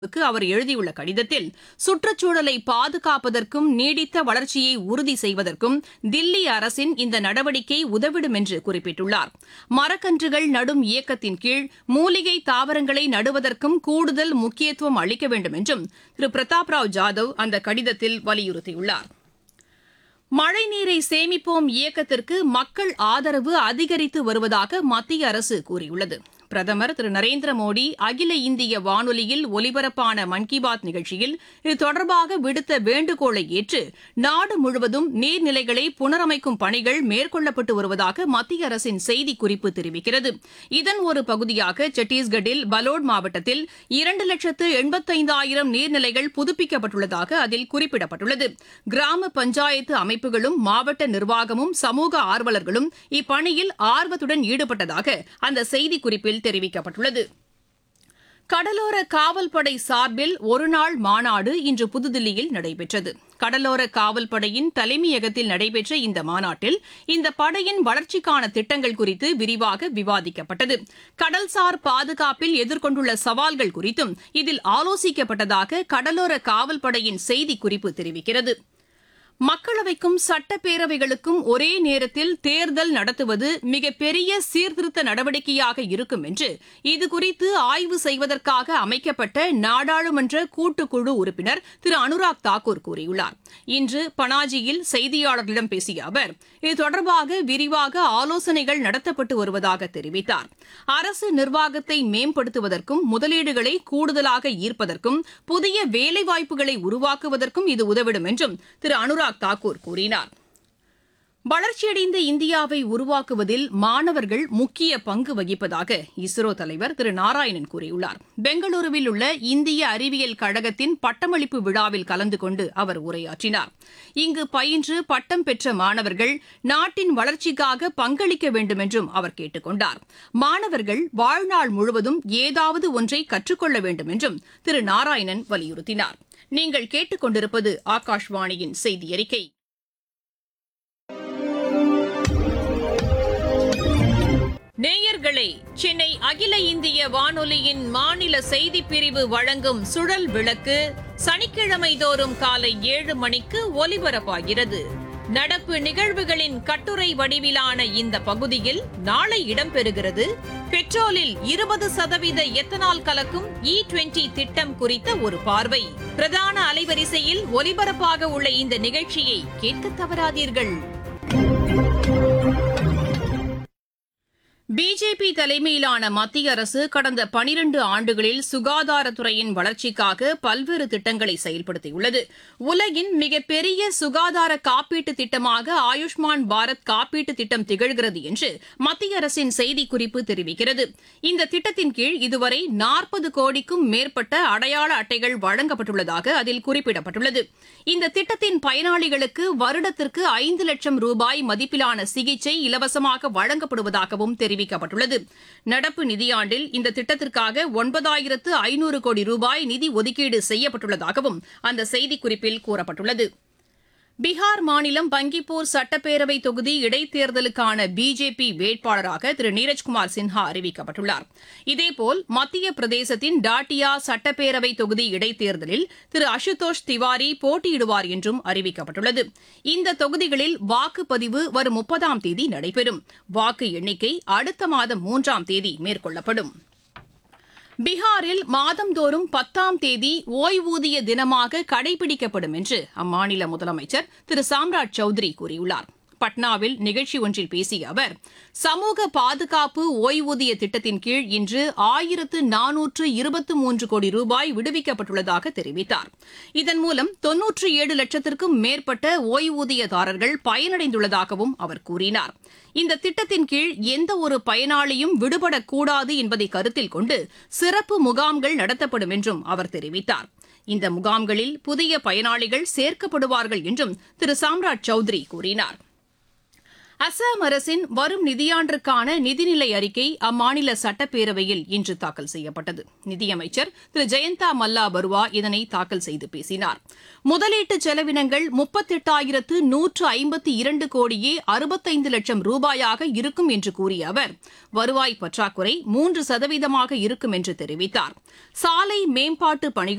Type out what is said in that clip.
க்கு அவர் எழுதியுள்ள கடிதத்தில் சுற்றுச்சூழலை பாதுகாப்பதற்கும் நீடித்த வளர்ச்சியை உறுதி செய்வதற்கும் தில்லி அரசின் இந்த நடவடிக்கை உதவிடும் என்று குறிப்பிட்டுள்ளார் மரக்கன்றுகள் நடும் இயக்கத்தின் கீழ் மூலிகை தாவரங்களை நடுவதற்கும் கூடுதல் முக்கியத்துவம் அளிக்க வேண்டும் என்றும் திரு பிரதாப் ராவ் ஜாதவ் அந்த கடிதத்தில் வலியுறுத்தியுள்ளார் மழைநீரை சேமிப்போம் இயக்கத்திற்கு மக்கள் ஆதரவு அதிகரித்து வருவதாக மத்திய அரசு கூறியுள்ளது பிரதமர் திரு நரேந்திர மோடி அகில இந்திய வானொலியில் ஒலிபரப்பான மன் கி பாத் நிகழ்ச்சியில் இது தொடர்பாக விடுத்த வேண்டுகோளை ஏற்று நாடு முழுவதும் நீர்நிலைகளை புனரமைக்கும் பணிகள் மேற்கொள்ளப்பட்டு வருவதாக மத்திய அரசின் செய்திக்குறிப்பு தெரிவிக்கிறது இதன் ஒரு பகுதியாக சத்தீஸ்கட்டில் பலோட் மாவட்டத்தில் இரண்டு லட்சத்து எண்பத்தைந்தாயிரம் நீர்நிலைகள் புதுப்பிக்கப்பட்டுள்ளதாக அதில் குறிப்பிடப்பட்டுள்ளது கிராம பஞ்சாயத்து அமைப்புகளும் மாவட்ட நிர்வாகமும் சமூக ஆர்வலர்களும் இப்பணியில் ஆர்வத்துடன் ஈடுபட்டதாக அந்த செய்திக்குறிப்பில் தெரிவிக்கப்பட்டுள்ளது கடலோர காவல்படை சார்பில் ஒருநாள் மாநாடு இன்று புதுதில்லியில் நடைபெற்றது கடலோர காவல்படையின் தலைமையகத்தில் நடைபெற்ற இந்த மாநாட்டில் இந்த படையின் வளர்ச்சிக்கான திட்டங்கள் குறித்து விரிவாக விவாதிக்கப்பட்டது கடல்சார் பாதுகாப்பில் எதிர்கொண்டுள்ள சவால்கள் குறித்தும் இதில் ஆலோசிக்கப்பட்டதாக கடலோர காவல்படையின் செய்திக்குறிப்பு தெரிவிக்கிறது மக்களவைக்கும் சட்டப்பேரவைகளுக்கும் ஒரே நேரத்தில் தேர்தல் நடத்துவது மிகப்பெரிய சீர்திருத்த நடவடிக்கையாக இருக்கும் என்று இதுகுறித்து ஆய்வு செய்வதற்காக அமைக்கப்பட்ட நாடாளுமன்ற கூட்டுக்குழு உறுப்பினர் திரு அனுராக் தாக்கூர் கூறியுள்ளார் இன்று பனாஜியில் செய்தியாளர்களிடம் பேசிய அவர் இது தொடர்பாக விரிவாக ஆலோசனைகள் நடத்தப்பட்டு வருவதாக தெரிவித்தார் அரசு நிர்வாகத்தை மேம்படுத்துவதற்கும் முதலீடுகளை கூடுதலாக ஈர்ப்பதற்கும் புதிய வேலைவாய்ப்புகளை உருவாக்குவதற்கும் இது உதவிடும் என்றும் திரு அனுராக் தாக்கூர் கூறினார் வளர்ச்சியடைந்த இந்தியாவை உருவாக்குவதில் மாணவர்கள் முக்கிய பங்கு வகிப்பதாக இஸ்ரோ தலைவர் திரு நாராயணன் கூறியுள்ளார் பெங்களூருவில் உள்ள இந்திய அறிவியல் கழகத்தின் பட்டமளிப்பு விழாவில் கலந்து கொண்டு அவர் உரையாற்றினார் இங்கு பயின்று பட்டம் பெற்ற மாணவர்கள் நாட்டின் வளர்ச்சிக்காக பங்களிக்க வேண்டும் என்றும் அவர் கேட்டுக் கொண்டார் மாணவர்கள் வாழ்நாள் முழுவதும் ஏதாவது ஒன்றை கற்றுக்கொள்ள வேண்டும் என்றும் திரு நாராயணன் வலியுறுத்தினார் நீங்கள் கேட்டுக் கொண்டிருப்பது ஆகாஷ்வாணியின் செய்தி அறிக்கை நேயர்களே சென்னை அகில இந்திய வானொலியின் மாநில செய்திப் பிரிவு வழங்கும் சுழல் விளக்கு சனிக்கிழமை தோறும் காலை ஏழு மணிக்கு ஒலிபரப்பாகிறது நடப்பு நிகழ்வுகளின் கட்டுரை வடிவிலான இந்த பகுதியில் நாளை இடம்பெறுகிறது பெட்ரோலில் இருபது சதவீத எத்தனால் கலக்கும் இ டுவெண்டி திட்டம் குறித்த ஒரு பார்வை பிரதான அலைவரிசையில் ஒலிபரப்பாக உள்ள இந்த நிகழ்ச்சியை கேட்க தவறாதீர்கள் பிஜேபி தலைமையிலான மத்திய அரசு கடந்த பனிரண்டு ஆண்டுகளில் சுகாதாரத்துறையின் வளர்ச்சிக்காக பல்வேறு திட்டங்களை செயல்படுத்தியுள்ளது உலகின் மிகப்பெரிய சுகாதார காப்பீட்டு திட்டமாக ஆயுஷ்மான் பாரத் காப்பீட்டு திட்டம் திகழ்கிறது என்று மத்திய அரசின் செய்திக்குறிப்பு தெரிவிக்கிறது இந்த திட்டத்தின் கீழ் இதுவரை நாற்பது கோடிக்கும் மேற்பட்ட அடையாள அட்டைகள் வழங்கப்பட்டுள்ளதாக அதில் குறிப்பிடப்பட்டுள்ளது இந்த திட்டத்தின் பயனாளிகளுக்கு வருடத்திற்கு ஐந்து லட்சம் ரூபாய் மதிப்பிலான சிகிச்சை இலவசமாக வழங்கப்படுவதாகவும் தெரிவிக்கப்பட்டுள்ளது தெரிவிக்கப்பட்டுள்ளது நடப்பு நிதியாண்டில் இந்த திட்டத்திற்காக ஒன்பதாயிரத்து ஐநூறு கோடி ரூபாய் நிதி ஒதுக்கீடு செய்யப்பட்டுள்ளதாகவும் அந்த செய்திக்குறிப்பில் கூறப்பட்டுள்ளது பீகார் மாநிலம் பங்கிப்பூர் சட்டப்பேரவை தொகுதி இடைத்தேர்தலுக்கான பிஜேபி வேட்பாளராக திரு நீரஜ்குமார் சின்ஹா அறிவிக்கப்பட்டுள்ளார் இதேபோல் மத்திய பிரதேசத்தின் டாட்டியா சட்டப்பேரவை தொகுதி இடைத்தேர்தலில் திரு அசுதோஷ் திவாரி போட்டியிடுவார் என்றும் அறிவிக்கப்பட்டுள்ளது இந்த தொகுதிகளில் வாக்குப்பதிவு வரும் முப்பதாம் தேதி நடைபெறும் வாக்கு எண்ணிக்கை அடுத்த மாதம் மூன்றாம் தேதி மேற்கொள்ளப்படும் பீகாரில் மாதந்தோறும் பத்தாம் தேதி ஓய்வூதிய தினமாக கடைபிடிக்கப்படும் என்று அம்மாநில முதலமைச்சர் திரு சாம்ராஜ் சௌத்ரி கூறியுள்ளார் பட்னாவில் நிகழ்ச்சி ஒன்றில் பேசிய அவர் சமூக பாதுகாப்பு ஓய்வூதிய திட்டத்தின் கீழ் இன்று ஆயிரத்து நானூற்று இருபத்து மூன்று கோடி ரூபாய் விடுவிக்கப்பட்டுள்ளதாக தெரிவித்தார் இதன் மூலம் தொன்னூற்று ஏழு லட்சத்திற்கும் மேற்பட்ட ஓய்வூதியதாரர்கள் பயனடைந்துள்ளதாகவும் அவர் கூறினார் இந்த திட்டத்தின் கீழ் எந்த ஒரு பயனாளியும் விடுபடக்கூடாது என்பதை கருத்தில் கொண்டு சிறப்பு முகாம்கள் நடத்தப்படும் என்றும் அவர் தெரிவித்தார் இந்த முகாம்களில் புதிய பயனாளிகள் சேர்க்கப்படுவார்கள் என்றும் திரு சாம்ராஜ் சௌத்ரி கூறினார் அசாம் அரசின் வரும் நிதியாண்டிற்கான நிதிநிலை அறிக்கை அம்மாநில சட்டப்பேரவையில் இன்று தாக்கல் செய்யப்பட்டது நிதியமைச்சர் திரு ஜெயந்தா மல்லா பருவா இதனை தாக்கல் செய்து பேசினார் முதலீட்டு செலவினங்கள் முப்பத்தெட்டாயிரத்து நூற்று ஐம்பத்தி இரண்டு கோடியே அறுபத்தைந்து லட்சம் ரூபாயாக இருக்கும் என்று கூறிய அவர் வருவாய் பற்றாக்குறை மூன்று சதவீதமாக இருக்கும் என்று தெரிவித்தார் சாலை மேம்பாட்டு பணிகள்